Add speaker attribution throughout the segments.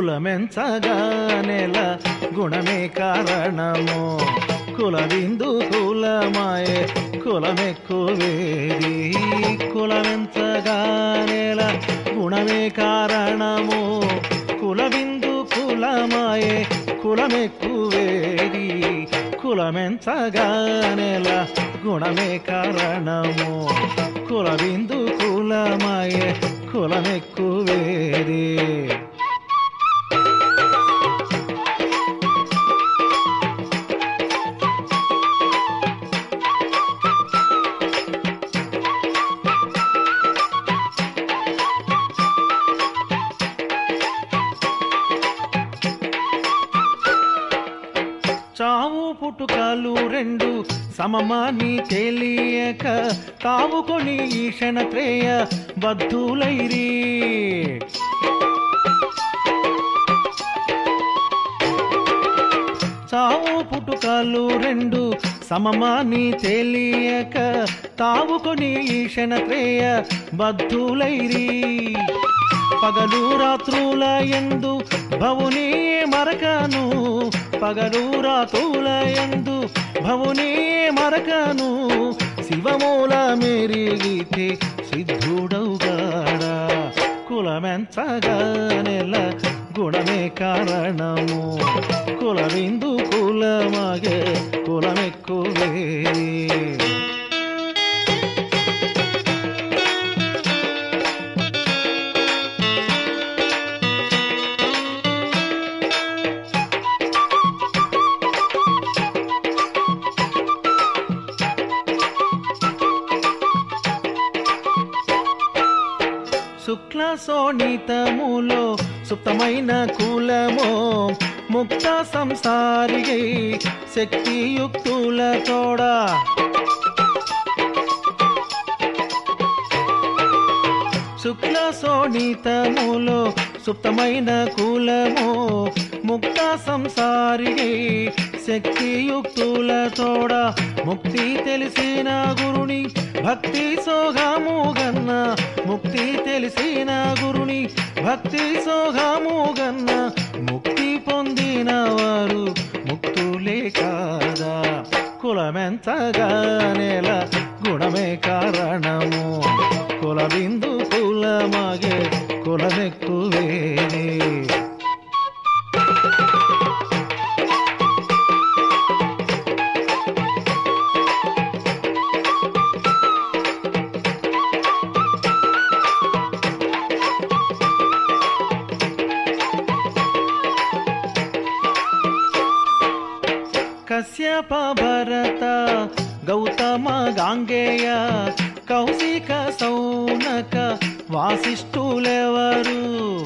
Speaker 1: కులమెంచగా నెల గుణమే కారణము కుల బిందు కులమాయే కులమెక్కువేది కులమెంచగా నెల గుణమే కారణము కుల బిందు కులమాయే కులమెక్కువేది కులమెంచగా నెల గుణమే కారణము కుల బిందు కులమాయే కులమెక్కువేది చావు పుట్టుకలు రెండు సమమాని తెలియక తావుకొని ఈషణ త్రేయ బద్ధులైరి చావు పుట్టుకలు రెండు సమమాని తెలియక తావుకొని ఈషణ త్రేయ బద్ధులైరి పగలు రాత్రుల ఎందు భవుని మరకను పగలు రాత్రుల ఎందు భవుని మరకను శివమూల మెరిగితే సిద్ధుడవుగాడా కులమెంచగా నెల గుణమే కారణము కుల బిందు కులమగే కులమెక్కువే శుక్ల శోణితములో సుప్తమైన కులమో ముక్త సంసారి శక్తియుక్తుల తోడా శుక్ల శోణితములో సుప్తమైన కులమో ముక్త సంసారి శక్తియుక్తుల తోడ ముక్తి తెలిసిన గురుని భక్తి సోగాము గన్న ముక్తి తెలిసిన గురుని భక్తి సోగాము గన్న ముక్తి పొందిన వారు ముక్తులే కాదా కులమెంతగా నెల గుణమే కారణము కుల బిందు కులమగే కులమెక్కువేనే కశ్యప భరత గౌతమ గాంగేయ కౌశిక సౌనక వాసిష్ఠులెవరు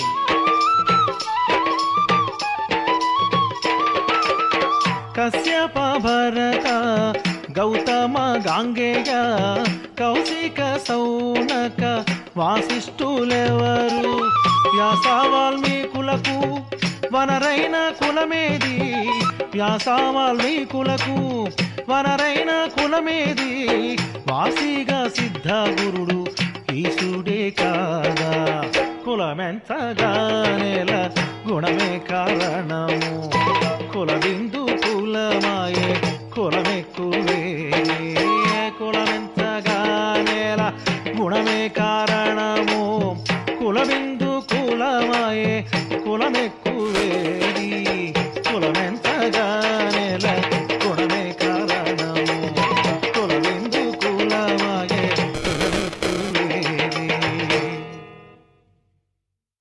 Speaker 1: కశ్యప భరత గౌతమ గాంగేయ కౌశిక సౌనక వాసిష్ఠులెవరు వ్యాస వాల్మీకులకు వనరైన కులమేది వ్యాస వాల్మీకులకు వనరైన కులమేది వాసిగా సిద్ధ గురుడు ఈశుడే కాదా కులమెంతగా నెల గుణమే కారణము కుల